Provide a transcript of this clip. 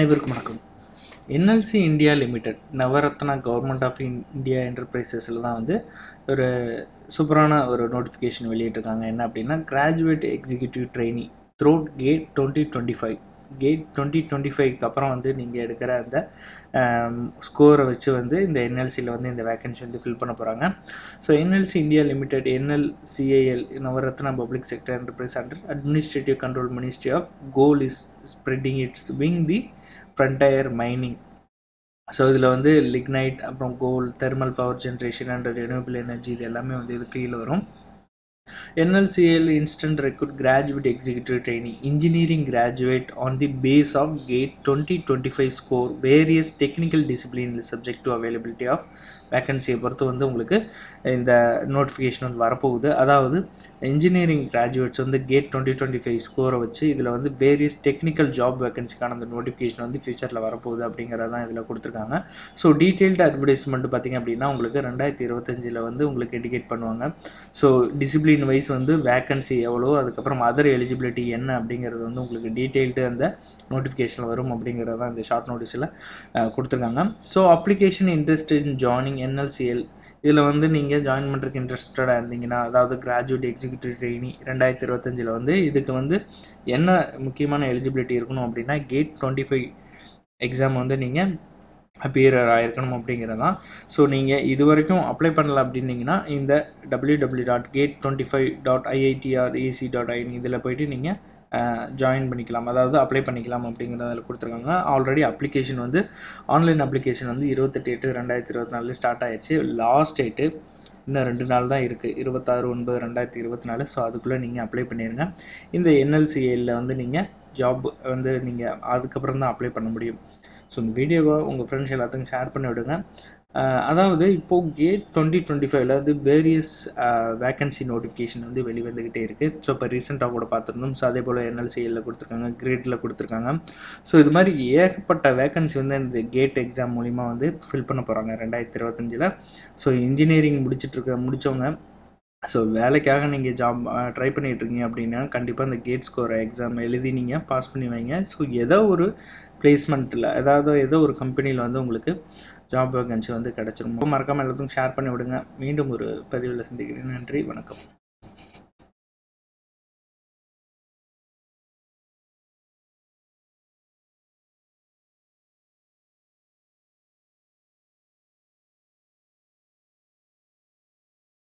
அனைவருக்கும் வணக்கம் NLC India limited Navratna government of India என்டர்பிரைசஸில் தான் வந்து ஒரு சூப்பரான ஒரு நோட்டிஃபிகேஷன் வெளியிட்டிருக்காங்க என்ன அப்படின்னா graduate executive trainee through GATE twenty twenty five GATE twenty twenty ஃபைவ்க்கு அப்புறம் வந்து நீங்கள் எடுக்கிற அந்த ஸ்கோரை வச்சு வந்து இந்த என்எல்சியில் வந்து இந்த வேகன்சி வந்து ஃபில் பண்ண போகிறாங்க so NLC India limited NLCIL Navratna public sector enterprise under administrative control ministry of coal is spreading its wing the frontier mining so இதில் வந்து லிக்னைட் அப்புறம் coal thermal power generation and renewable energy இது எல்லாமே வந்து இது கீழே வரும் NLCL instant recruit graduate executive trainee engineering graduate on the base of gate 2025 score various technical discipline is subject to availability of வேக்கன்சியை பொறுத்து வந்து உங்களுக்கு இந்த நோட்டிஃபிகேஷன் வந்து வரப்போகுது அதாவது இன்ஜினியரிங் கிராஜுவேட்ஸ் வந்து கேட் டுவெண்ட்டி டுவெண்ட்டி ஃபைவ் ஸ்கோரை வச்சு இதில் வந்து வேரியஸ் டெக்னிக்கல் ஜாப் வேகன்சிக்கான அந்த நோட்டிஃபிகேஷன் வந்து ஃபியூச்சரில் வரப்போகுது அப்படிங்கிறது தான் இதில் கொடுத்துருக்காங்க ஸோ டீட்டெயில்டு அட்வர்டைஸ்மெண்ட் பார்த்திங்க அப்படின்னா உங்களுக்கு ரெண்டாயிரத்தி இருபத்தஞ்சில் வந்து உங்களுக்கு இண்டிகேட் பண்ணுவாங்க ஸோ டிசிப்ளின் வைஸ் வந்து வேக்கன்சி எவ்வளோ அதுக்கப்புறம் அதர் எலிஜிபிலிட்டி என்ன அப்படிங்கிறது வந்து உங்களுக்கு டீட்டெயில்டு அந்த நோட்டிஃபிகேஷன் வரும் அப்படிங்கிறது தான் இந்த ஷார்ட் நோட்டீஸில் கொடுத்துருக்காங்க so application interest in joining NLCIL இதில் வந்து நீங்கள் ஜாயின் பண்ணுறதுக்கு இன்ட்ரெஸ்டடாக இருந்தீங்கன்னா அதாவது கிராஜுவேட் எக்ஸிக்யூட்டிவ் ட்ரெயினி ரெண்டாயிரத்தி இருபத்தஞ்சில் வந்து இதுக்கு வந்து என்ன முக்கியமான எலிஜிபிலிட்டி இருக்கணும் அப்படின்னா கேட் டுவெண்ட்டி ஃபைவ் எக்ஸாம் வந்து நீங்கள் அப்பியரர் ஆயிருக்கணும் அப்படிங்கிறது தான் ஸோ நீங்கள் இது வரைக்கும் அப்ளை பண்ணல அப்படின்னீங்கன்னா இந்த W W dot GATE twenty five dot IITR AC dot in இதில் போயிட்டு நீங்கள் ஜாயின் பண்ணிக்கலாம் அதாவது அப்ளை பண்ணிக்கலாம் அப்படிங்கிறத அதில் கொடுத்துருக்காங்க ஆல்ரெடி அப்ளிகேஷன் வந்து ஆன்லைன் அப்ளிகேஷன் வந்து இருபத்தெட்டு எட்டு ரெண்டாயிரத்தி இருபத்தி நாலு ஸ்டார்ட் ஆயிடுச்சு லாஸ்ட் டேட்டு இன்னும் ரெண்டு நாள் தான் இருக்குது இருபத்தாறு ஒன்பது ரெண்டாயிரத்தி இருபத்தி நாலு ஸோ அதுக்குள்ளே நீங்கள் அப்ளை பண்ணிடுங்க இந்த என்எல்சிஏல வந்து நீங்கள் ஜாப் வந்து நீங்கள் அதுக்கப்புறம் தான் அப்ளை பண்ண முடியும் ஸோ இந்த வீடியோவை உங்கள் ஃப்ரெண்ட்ஸ் எல்லாத்துக்கும் ஷேர் பண்ணி விடுங்க அதாவது இப்போது கேட் டுவெண்ட்டி டுவெண்ட்டி ஃபைவ்ல வந்து வேரியஸ் வேக்கன்சி நோட்டிஃபிகேஷன் வந்து வெளிவந்துக்கிட்டே இருக்குது ஸோ இப்போ ரீசெண்டாக கூட பார்த்துருந்தோம் ஸோ அதே போல் என்எல்சிஎல்ல கொடுத்துருக்காங்க கிரேட்டில் கொடுத்துருக்காங்க ஸோ இது மாதிரி ஏகப்பட்ட வேக்கன்சி வந்து இந்த கேட் எக்ஸாம் மூலிமா வந்து ஃபில் பண்ண போகிறாங்க ரெண்டாயிரத்தி இருபத்தஞ்சில் ஸோ இன்ஜினியரிங் முடிச்சிட்ருக்க முடித்தவங்க ஸோ வேலைக்காக நீங்கள் ஜாப் ட்ரை பண்ணிகிட்டு இருக்கீங்க அப்படின்னா கண்டிப்பாக இந்த கேட் ஸ்கோர் எக்ஸாம் எழுதி நீங்கள் பாஸ் பண்ணி வைங்க ஸோ ஏதோ ஒரு பிளேஸ்மெண்ட்டில் அதாவது ஏதோ ஒரு கம்பெனியில் வந்து உங்களுக்கு ஜாப் வேகன்சி வந்து கிடச்சிரும் மறக்காமல் எல்லாத்துக்கும் ஷேர் பண்ணி விடுங்க மீண்டும் ஒரு பதிவில் சந்திக்கிறேன் நன்றி வணக்கம்